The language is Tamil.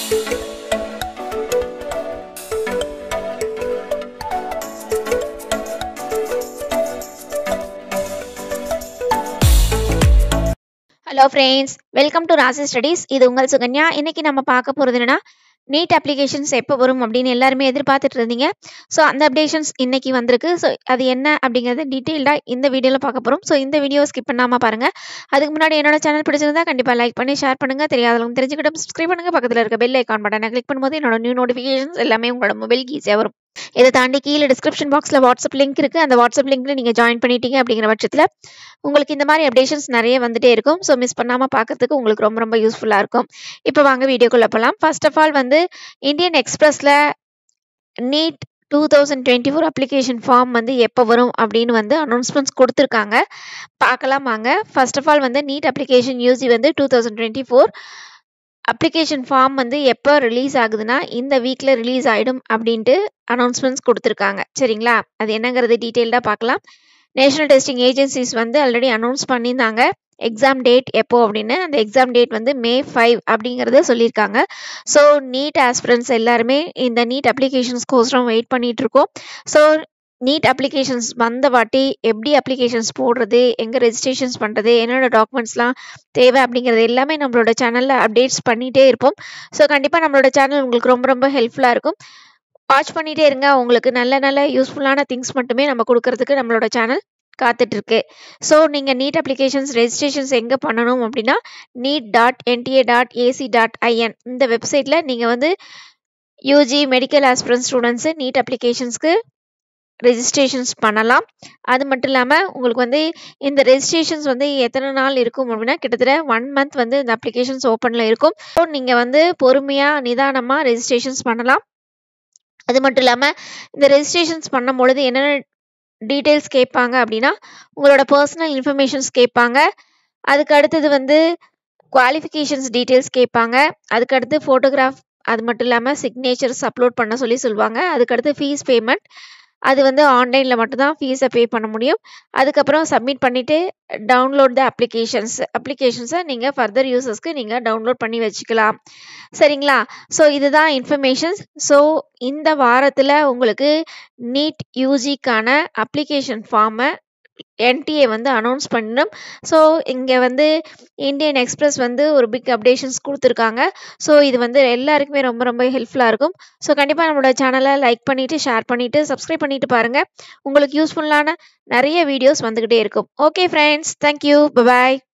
hello friends welcome to Rasi studies இது உங்கள் சுகன்யா இன்னைக்கு நம்ம பார்க்க போகிறது என்னன்னா நீட் அப்ளிகேஷன்ஸ் எப்போ வரும் அப்படின்னு எல்லாருமே எதிர்பார்த்துட்டு இருந்தீங்க ஸோ அந்த அப்டேஷன்ஸ் இன்னைக்கு வந்திருக்கு ஸோ அது என்ன அப்படிங்கிறது டீட்டெயில்டாக இந்த வீடியோவில் பார்க்க போகிறோம் ஸோ இந்த வீடியோ ஸ்கிப் பண்ணாமல் பாருங்கள் அதுக்கு முன்னாடி என்னோட சேனல் பிடிச்சிருந்தா கண்டிப்பாக லைக் பண்ணி ஷேர் பண்ணுங்கள் தெரியாதவங்க தெரிஞ்சுக்கிட்டு சப்ஸ்கிரைப் பண்ணுங்கள் பக்கத்தில் இருக்க பெல் ஐக்கான் பட்டனை கிளிக் பண்ணும்போது என்னோட நியூ நோட்டிஃபிகேஷன்ஸ் எல்லாமே உங்களோட மொபைலுக்கு ஈஸியாக வரும் இதை தாண்டி கீழே டிஸ்கிரிப்ஷன் பாக்ஸில் வாட்ஸ்அப் லிங்க் இருக்குது அந்த வாட்ஸ்அப் லிங்க்ல நீங்கள் ஜாயின் பண்ணிட்டீங்க அப்படிங்கிற பட்சத்தில் உங்களுக்கு இந்த மாதிரி அப்டேஷன்ஸ் நிறைய வந்துட்டே இருக்கும் ஸோ மிஸ் பண்ணாமல் பார்க்கறதுக்கு உங்களுக்கு ரொம்ப ரொம்ப யூஸ்ஃபுல்லாக இருக்கும் இப்போ வாங்க வீடியோக்குள்ளே போகலாம் ஃபர்ஸ்ட் ஆஃப் ஆல் வந்து இந்தியன் எக்ஸ்பிரஸில் NEET two thousand twenty four application form வந்து எப்போ வரும் அப்படின்னு வந்து அனௌன்ஸ்மெண்ட்ஸ் கொடுத்துருக்காங்க பார்க்கலாம் வாங்க ஃபர்ஸ்ட் ஆஃப் ஆல் வந்து நீட் அப்ளிகேஷன் யூசி வந்து two thousand twenty four application form வந்து எப்போ ரிலீஸ் ஆகுதுன்னா இந்த வீக்கில் ரிலீஸ் ஆகிடும் அப்படின்ட்டு அனௌன்ஸ்மெண்ட்ஸ் கொடுத்துருக்காங்க சரிங்களா அது என்னங்கிறது டீட்டெயில்டாக பார்க்கலாம் நேஷனல் டெஸ்டிங் ஏஜென்சிஸ் வந்து ஆல்ரெடி அனௌன்ஸ் பண்ணியிருந்தாங்க எக்ஸாம் டேட் எப்போ அப்படின்னு அந்த எக்ஸாம் டேட் வந்து மே ஃபைவ் அப்படிங்கிறத சொல்லியிருக்காங்க ஸோ நீட் ஆஸ்பிரன்ஸ் எல்லாருமே இந்த நீட் அப்ளிகேஷன்ஸ்க்கோசரம் வெயிட் பண்ணிட்டு இருக்கோம் ஸோ நீட் அப்ளிகேஷன்ஸ் வந்த வாட்டி எப்படி அப்ளிகேஷன்ஸ் போடுறது எங்கே ரெஜிஸ்ட்ரேஷன்ஸ் பண்ணுறது என்னென்ன டாக்குமெண்ட்ஸ்லாம் தேவை அப்படிங்கிறது எல்லாமே நம்மளோட சேனலில் அப்டேட்ஸ் பண்ணிகிட்டே இருப்போம் ஸோ கண்டிப்பாக நம்மளோட சேனல் உங்களுக்கு ரொம்ப ரொம்ப ஹெல்ப்ஃபுல்லாக இருக்கும் வாட்ச் பண்ணிகிட்டே இருங்க உங்களுக்கு நல்ல நல்ல யூஸ்ஃபுல்லான திங்ஸ் மட்டுமே நம்ம கொடுக்கறதுக்கு நம்மளோட சேனல் காத்துட்ருக்கு ஸோ நீங்கள் நீட் அப்ளிகேஷன்ஸ் ரெஜிஸ்ட்ரேஷன்ஸ் எங்கே பண்ணணும் அப்படின்னா NEET dot NTA dot AC dot IN இந்த வெப்சைட்டில் நீங்கள் வந்து UG medical aspirants students NEET அப்ளிகேஷன்ஸ்க்கு ரெஜிஸ்ட்ரேஷன்ஸ் பண்ணலாம் அது மட்டும் இல்லாமல் உங்களுக்கு வந்து இந்த ரெஜிஸ்ட்ரேஷன்ஸ் வந்து எத்தனை நாள் இருக்கும் அப்படின்னா கிட்டத்தட்ட ஒன் மந்த் வந்து இந்த அப்ளிகேஷன்ஸ் ஓப்பனில் இருக்கும் ஸோ நீங்கள் வந்து பொறுமையாக நிதானமாக ரெஜிஸ்ட்ரேஷன்ஸ் பண்ணலாம் அது மட்டும் இல்லாமல் இந்த ரெஜிஸ்ட்ரேஷன்ஸ் பண்ணும் பொழுது என்னென்ன டீட்டெயில்ஸ் கேட்பாங்க அப்படின்னா உங்களோட பர்சனல் இன்ஃபர்மேஷன்ஸ் கேட்பாங்க அதுக்கு அடுத்தது வந்து குவாலிஃபிகேஷன்ஸ் டீட்டெயில்ஸ் கேட்பாங்க அதுக்கு அடுத்து ஃபோட்டோகிராஃப் அது மட்டும் இல்லாமல் சிக்னேச்சர்ஸ் அப்லோட் பண்ண சொல்லி சொல்லுவாங்க அதுக்கடுத்து ஃபீஸ் பேமெண்ட் அது வந்து ஆன்லைனில் மட்டும்தான் ஃபீஸை பே பண்ண முடியும் அதுக்கப்புறம் சப்மிட் பண்ணிவிட்டு டவுன்லோட் த அப்ளிகேஷன்ஸ் அப்ளிகேஷன்ஸை நீங்கள் ஃபர்தர் யூசர்ஸ்க்கு நீங்கள் டவுன்லோட் பண்ணி வச்சுக்கலாம் சரிங்களா ஸோ இதுதான் இன்ஃபர்மேஷன்ஸ் ஸோ இந்த வாரத்தில் உங்களுக்கு நீட் யூஜிக்கான அப்ளிகேஷன் ஃபார்மை என்டிஏ வந்து அனௌன்ஸ் பண்ணணும் ஸோ இங்கே வந்து இந்தியன் எக்ஸ்பிரஸ் வந்து ஒரு பிக் அப்டேஷன்ஸ் கொடுத்துருக்காங்க ஸோ இது வந்து எல்லாருக்குமே ரொம்ப ரொம்ப ஹெல்ப்ஃபுல்லாக இருக்கும் ஸோ கண்டிப்பாக நம்மளோட சேனலை லைக் பண்ணிவிட்டு ஷேர் பண்ணிவிட்டு சப்ஸ்கிரைப் பண்ணிவிட்டு பாருங்கள் உங்களுக்கு யூஸ்ஃபுல்லான நிறைய வீடியோஸ் வந்துக்கிட்டே இருக்கும் ஓகே ஃப்ரெண்ட்ஸ் தேங்க்யூ பாய்